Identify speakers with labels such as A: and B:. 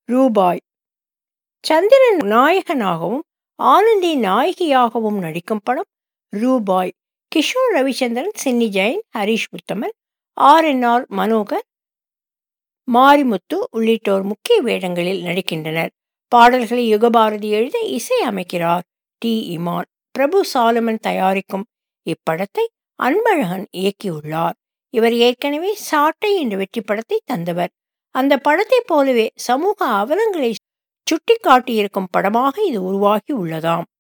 A: ரூபாய் சந்திரன் நாயகனாகவும் ஆனந்தி நாயகியாகவும் நடிக்கும் படம் Rubaai Kishore Ravichandran Chinni Jain Harish Uthaman R N R Manohar Marimuthu உள்ளிட்டோர் முக்கிய வேடங்களில் நடிக்கின்றனர் பாடல்களை யுகபாரதி எழுத இசை அமைக்கிறார் டி இமான் பிரபு சாலமன் தயாரிக்கும் இப்படத்தை அன்பழகன் இயக்கியுள்ளார் இவர் ஏற்கனவே சாட்டை என்ற வெற்றி படத்தை தந்தவர் அந்த படத்தைப் போலவே சமூக அவலங்களை சுட்டிக்காட்டியிருக்கும் படமாக இது உருவாகி உள்ளதாம்